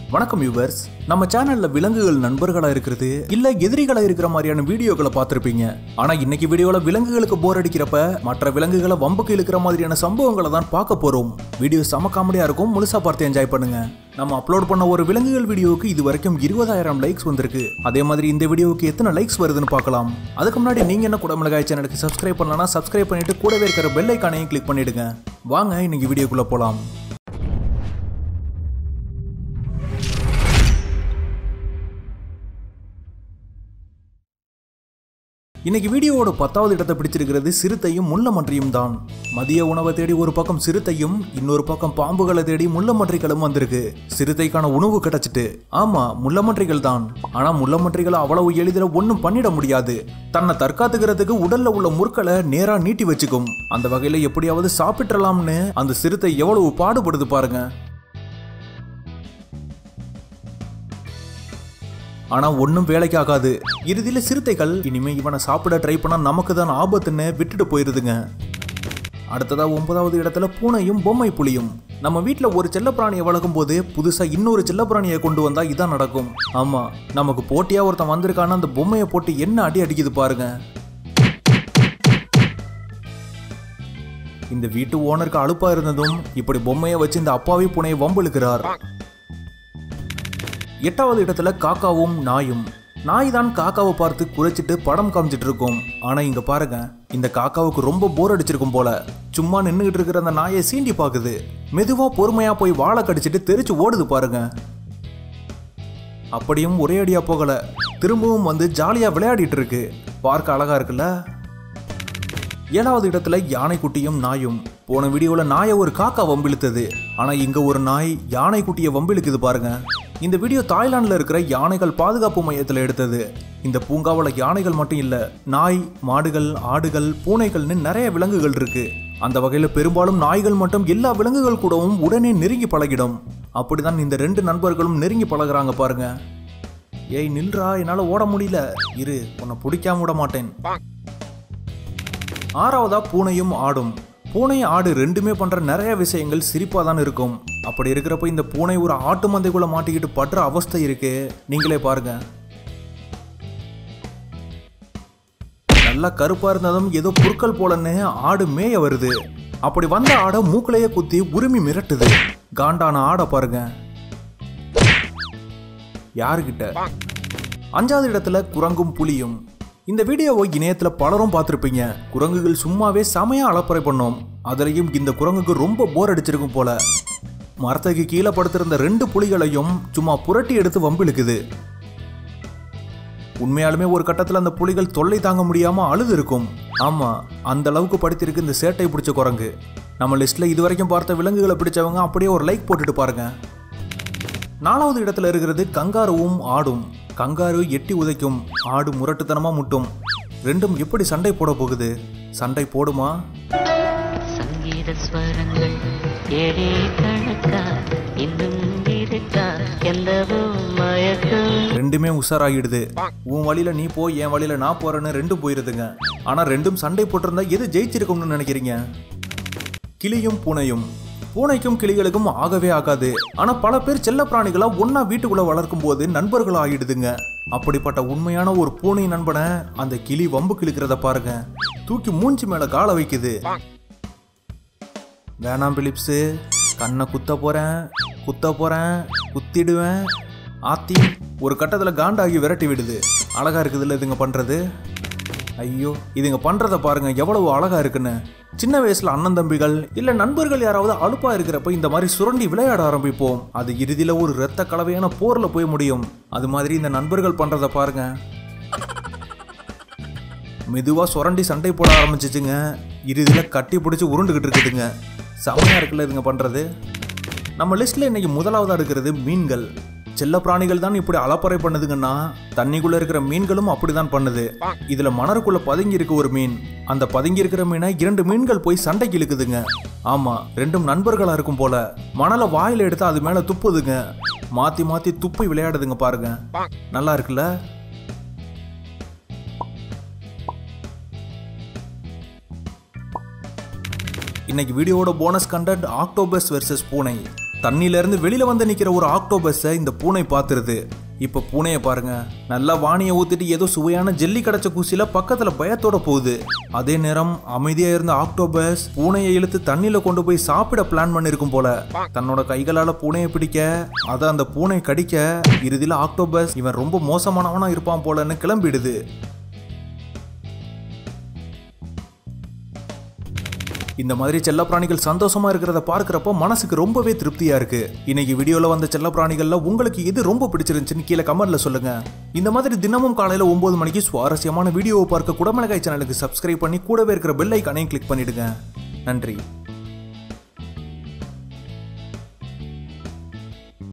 வணக்கம் யூவர்ஸ் நம்ம சேனல்ல விலங்குகள் நண்பர்களா இருக்கிறது இல்ல எதிரிகளா இருக்கிற மாதிரியான வீடியோக்களை பார்த்திருப்பீங்க ஆனா இன்னைக்கு வீடியோல விலங்குகளுக்கு போர் அடிக்கிறப்ப மற்ற விலங்குகளை வம்புக்கு இழுக்கிற மாதிரியான சம்பவங்களை தான் பார்க்க போறோம் வீடியோ செம காமெடியா இருக்கும் முழுசா பார்த்து என்ஜாய் பண்ணுங்க நம்ம அப்லோட் பண்ண ஒரு விலங்குகள் வீடியோவுக்கு இது வரைக்கும் இருபதாயிரம் லைக்ஸ் வந்திருக்கு அதே மாதிரி இந்த வீடியோவுக்கு எத்தனை லைக்ஸ் வருதுன்னு பார்க்கலாம் அதுக்கு முன்னாடி நீங்க என்ன குடமிளகாய் சேனலுக்கு சப்ஸ்கிரைப் பண்ணலனா சப்ஸ்கிரைப் பண்ணிட்டு கூடவே இருக்கிற பெல் ஐக்கானையும் கிளிக் பண்ணிடுங்க வாங்க இன்னைக்கு வீடியோக்குள்ள போலாம் இன்னைக்கு வீடியோவோட பத்தாவது இடத்தை பிடிச்சிருக்கிறது சிறுத்தையும் முள்ளமன்றியும் தான் மதிய உணவை தேடி ஒரு பக்கம் சிறுத்தையும் இன்னொரு பக்கம் பாம்புகளை தேடி முள்ளமன்றிகளும் வந்திருக்கு சிறுத்தைக்கான உணவு கிடைச்சிட்டு ஆமா முள்ளமன்றிகள் தான் ஆனா முள்ளமன்றிகளை அவ்வளவு எளிதில் ஒன்றும் பண்ணிட முடியாது தன்னை தற்காத்துக்கிறதுக்கு உடல்ல உள்ள முற்களை நேரா நீட்டி வச்சுக்கும் அந்த வகையில எப்படியாவது சாப்பிட்றலாம்னு அந்த சிறுத்தை எவ்வளவு பாடுபடுது பாருங்க ஆனா ஒன்றும் வேலைக்கு ஆகாது இறுதியில சிறுத்தைகள் இனிமே இவனை சாப்பிட ட்ரை பண்ணா நமக்கு தான் ஆபத்துன்னு விட்டுட்டு போயிருதுங்க அடுத்ததா ஒன்பதாவது இடத்துல பூனையும் பொம்மை புலியும் நம்ம வீட்டில் ஒரு செல்லப்பிராணியை வளர்க்கும் போது புதுசா இன்னொரு செல்லப்பிராணியை கொண்டு வந்தா இதான் நடக்கும் ஆமா நமக்கு போட்டியா ஒருத்தன் வந்திருக்கான அந்த பொம்மையை போட்டு என்ன அடி அடிக்குது பாருங்க இந்த வீட்டு ஓனருக்கு அலுப்பா இருந்ததும் இப்படி பொம்மையை வச்சு இந்த அப்பாவி பூனையை வம்பிழுக்கிறார் எட்டாவது இடத்துல காக்காவும் நாயும் நாய் தான் காக்காவை பார்த்து குறைச்சிட்டு படம் காமிச்சிட்டு இருக்கும் ஆனா இங்க பாருங்க இந்த காக்காவுக்கு ரொம்ப போர் அடிச்சிருக்கும் போல சும்மா நின்றுகிட்டு இருக்கிற அந்த நாயை சீண்டி பாக்குது மெதுவா பொறுமையா போய் வாழை கடிச்சிட்டு தெரிச்சு ஓடுது பாருங்க அப்படியும் ஒரே அடியா போகல திரும்பவும் வந்து ஜாலியா விளையாடிட்டு இருக்கு பார்க்க அழகா இருக்குல்ல ஏழாவது இடத்துல யானைக்குட்டியும் நாயும் போன வீடியோல நாயை ஒரு காக்கா வம்பிழுத்தது ஆனா இங்க ஒரு நாய் யானை குட்டியை வம்பிழுக்குது பாருங்க இந்த வீடியோ தாய்லாந்துல இருக்கிற யானைகள் பாதுகாப்பு மையத்துல எடுத்தது இந்த பூங்காவில் யானைகள் மட்டும் இல்ல நாய் மாடுகள் ஆடுகள் பூனைகள்னு நிறைய விலங்குகள் இருக்கு அந்த வகையில பெரும்பாலும் நாய்கள் மட்டும் எல்லா விலங்குகள் கூடவும் உடனே நெருங்கி பழகிடும் அப்படிதான் இந்த ரெண்டு நண்பர்களும் நெருங்கி பழகுறாங்க பாருங்க ஏய் நில்றா என்னால ஓட முடியல இரு உன்னை பிடிக்காம விட மாட்டேன் ஆறாவதா பூனையும் ஆடும் பூனை ஆடு ரெண்டுமே பண்ற நிறைய விஷயங்கள் சிரிப்பா தான் இருக்கும் அப்படி இருக்கிறப்ப இந்த பூனை ஒரு ஆட்டு மந்தைக்குள்ள மாட்டிக்கிட்டு படுற அவஸ்தை இருக்கு நீங்களே பாருங்க நல்லா கருப்பா இருந்ததும் ஏதோ புற்கள் போலன்னு ஆடு மேய வருது அப்படி வந்த ஆடை மூக்கிலேயே குத்தி உரிமை மிரட்டுது காண்டான ஆடை பாருங்க யாருகிட்ட அஞ்சாவது இடத்துல குரங்கும் புலியும் இந்த வீடியோவை இணையத்துல பலரும் பார்த்திருப்பீங்க குரங்குகள் சும்மாவே செமையா அலப்பறை பண்ணோம் அதுலயும் இந்த குரங்குக்கு ரொம்ப போர் அடிச்சிருக்கும் போல மரத்துக்கு கீழே படுத்திருந்த ரெண்டு புலிகளையும் சும்மா புரட்டி எடுத்து வம்பிழுக்குது உண்மையாலுமே ஒரு கட்டத்துல அந்த புலிகள் தொல்லை தாங்க முடியாம அழுது இருக்கும் ஆமா அந்த அளவுக்கு படுத்திருக்கு இந்த சேட்டை பிடிச்ச குரங்கு நம்ம லிஸ்ட்ல இது வரைக்கும் பார்த்த விலங்குகளை பிடிச்சவங்க அப்படியே ஒரு லைக் போட்டுட்டு பாருங்க நாலாவது இடத்துல இருக்கிறது கங்காருவும் ஆடும் கங்காரு எட்டி உதைக்கும் ஆடு முரட்டுத்தனமா முட்டும் ரெண்டும் எப்படி சண்டை போட போகுது சண்டை போடுமா சங்கீத ஸ்வரங்கள் ஏழே கணக்கா இன்னும் இருக்கா எந்தவோ மயக்கம் ரெண்டுமே உஷாராகிடுது உன் வழியில நீ போ என் வழியில நான் போறேன்னு ரெண்டும் போயிருதுங்க ஆனா ரெண்டும் சண்டை போட்டிருந்தா எது ஜெயிச்சிருக்கும்னு நினைக்கிறீங்க கிளியும் பூனையும் பூனைக்கும் கிளிகளுக்கும் ஆகவே ஆகாது ஆனா பல பேர் செல்ல பிராணிகளா ஒன்னா வீட்டுக்குள்ள வளர்க்கும் போது நண்பர்கள் ஆகிடுதுங்க அப்படிப்பட்ட உண்மையான ஒரு பூனை நண்பனை அந்த கிளி வம்பு கிழிக்கிறத பாருங்க தூக்கி மூஞ்சி மேல காலை வைக்குது வேணாம் பிலிப்ஸு கண்ணை குத்த போறேன் குத்த போறேன் குத்திடுவேன் ஆத்தி ஒரு கட்டத்துல காண்டாகி விரட்டி விடுது அழகா இருக்குதுல்ல இதுங்க பண்றது ஐயோ இதுங்க பண்றத பாருங்க எவ்வளவு அழகா இருக்குன்னு சின்ன வயசுல அண்ணன் தம்பிகள் இல்ல நண்பர்கள் யாராவது அலுப்பா இருக்கிறப்ப இந்த மாதிரி சுரண்டி விளையாட ஆரம்பிப்போம் அது இறுதியில ஒரு இரத்த கலவையான போர்ல போய் முடியும் அது மாதிரி இந்த நண்பர்கள் பண்றத பாருங்க மெதுவா சுரண்டி சண்டை போட ஆரம்பிச்சிச்சுங்க இறுதியில கட்டி பிடிச்சி உருண்டுகிட்டு இருக்குதுங்க செமையா இருக்குல்ல இதுங்க பண்றது நம்ம லிஸ்ட்ல இன்னைக்கு முதலாவதா இருக்கிறது மீன்கள் செல்ல பிராணிகள் தான் இப்படி அலப்பறை பண்ணுதுங்கன்னா தண்ணிக்குள்ள இருக்கிற மீன்களும் அப்படிதான் பண்ணுது இதுல மணருக்குள்ள பதுங்கி இருக்கு ஒரு மீன் அந்த பதுங்கி இருக்கிற மீனை இரண்டு மீன்கள் போய் சண்டைக்கு இழுக்குதுங்க ஆமா ரெண்டும் நண்பர்களா இருக்கும் போல மணலை வாயில எடுத்து அது மேல துப்புதுங்க மாத்தி மாத்தி துப்பி விளையாடுதுங்க பாருங்க நல்லா இருக்குல்ல இன்னைக்கு வீடியோவோட போனஸ் கண்டென்ட் ஆக்டோபஸ் வெர்சஸ் பூனை தண்ணியில இருந்து வெளியில வந்து நிக்கிற ஒரு ஆக்டோபஸை இந்த பூனை பார்த்துருது இப்ப பூனையை பாருங்க நல்லா வாணியை ஊத்திட்டு ஏதோ சுவையான ஜெல்லி கிடைச்ச குசில பக்கத்துல பயத்தோட போகுது அதே நேரம் அமைதியா இருந்த ஆக்டோபஸ் பூனையை இழுத்து தண்ணியில கொண்டு போய் சாப்பிட பிளான் பண்ணிருக்கும் போல தன்னோட கைகளால பூனையை பிடிக்க அதை அந்த பூனை கடிக்க இறுதியில ஆக்டோபஸ் இவன் ரொம்ப மோசமானவனா இருப்பான் போலன்னு கிளம்பிடுது இந்த மாதிரி செல்லப்பிராணிகள் சந்தோஷமா இருக்கிறத பார்க்கறப்போ மனசுக்கு ரொம்பவே திருப்தியா இருக்கு இன்னைக்கு வீடியோல வந்த செல்லப்பிராணிகள்ல உங்களுக்கு எது ரொம்ப பிடிச்சிருந்துச்சுன்னு கீழே கமெண்ட்ல சொல்லுங்க இந்த மாதிரி தினமும் காலையில ஒன்பது மணிக்கு சுவாரஸ்யமான வீடியோவை பார்க்க குடமிளகாய் சேனலுக்கு சப்ஸ்கிரைப் பண்ணி கூடவே இருக்கிற பெல் ஐக்கானையும் கிளிக் பண்ணிடுங்க நன்றி